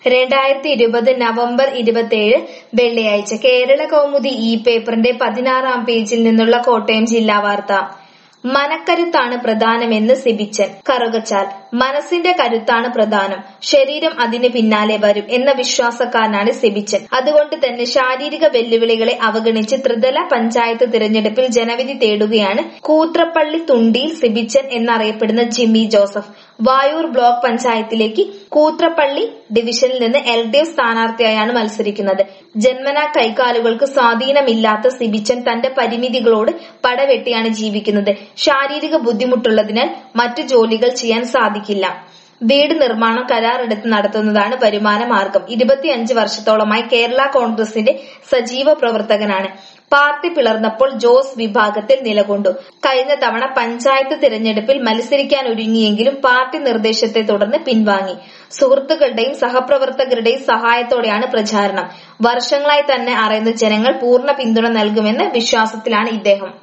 രണ്ടായിരത്തി ഇരുപത് നവംബർ ഇരുപത്തിയേഴ് വെള്ളിയാഴ്ച കേരള കൗമുദി ഈ പേപ്പറിന്റെ പതിനാറാം പേജിൽ നിന്നുള്ള കോട്ടയം ജില്ലാ വാർത്ത മനക്കരുത്താണ് പ്രധാനമെന്ന് സിബിച്ചൻ കറുകച്ചാൽ മനസ്സിന്റെ കരുത്താണ് പ്രധാനം ശരീരം അതിന് പിന്നാലെ വരും എന്ന വിശ്വാസക്കാരനാണ് സിബിച്ചൻ അതുകൊണ്ട് തന്നെ ശാരീരിക വെല്ലുവിളികളെ അവഗണിച്ച് ത്രിതല പഞ്ചായത്ത് തിരഞ്ഞെടുപ്പിൽ ജനവിധി തേടുകയാണ് കൂത്രപ്പള്ളി തുണ്ടിയിൽ സിബിച്ചൻ എന്നറിയപ്പെടുന്ന ജിമ്മി ജോസഫ് വായൂർ ബ്ലോക്ക് പഞ്ചായത്തിലേക്ക് കൂത്രപ്പള്ളി ഡിവിഷനിൽ നിന്ന് എൽ ഡി എഫ് സ്ഥാനാർത്ഥിയായാണ് മത്സരിക്കുന്നത് ജന്മനാ കൈകാലുകൾക്ക് സ്വാധീനമില്ലാത്ത സിബിച്ചൻ തന്റെ പരിമിതികളോട് പടവെട്ടിയാണ് ജീവിക്കുന്നത് ശാരീരിക ബുദ്ധിമുട്ടുള്ളതിനാൽ മറ്റു ജോലികൾ ചെയ്യാൻ സാധിക്കില്ല വീട് നിർമ്മാണം കരാറെടുത്ത് നടത്തുന്നതാണ് വരുമാന മാർഗം ഇരുപത്തിയഞ്ച് വർഷത്തോളമായി കേരള കോൺഗ്രസിന്റെ സജീവ പ്രവർത്തകനാണ് പാർട്ടി പിളർന്നപ്പോൾ ജോസ് വിഭാഗത്തിൽ നിലകൊണ്ടു കഴിഞ്ഞ തവണ പഞ്ചായത്ത് തിരഞ്ഞെടുപ്പിൽ മത്സരിക്കാൻ ഒരുങ്ങിയെങ്കിലും പാർട്ടി നിർദ്ദേശത്തെ തുടർന്ന് പിൻവാങ്ങി സുഹൃത്തുക്കളുടെയും സഹപ്രവർത്തകരുടെയും സഹായത്തോടെയാണ് പ്രചാരണം വർഷങ്ങളായി തന്നെ അറിയുന്ന ജനങ്ങൾ പൂർണ്ണ പിന്തുണ നൽകുമെന്ന വിശ്വാസത്തിലാണ് ഇദ്ദേഹം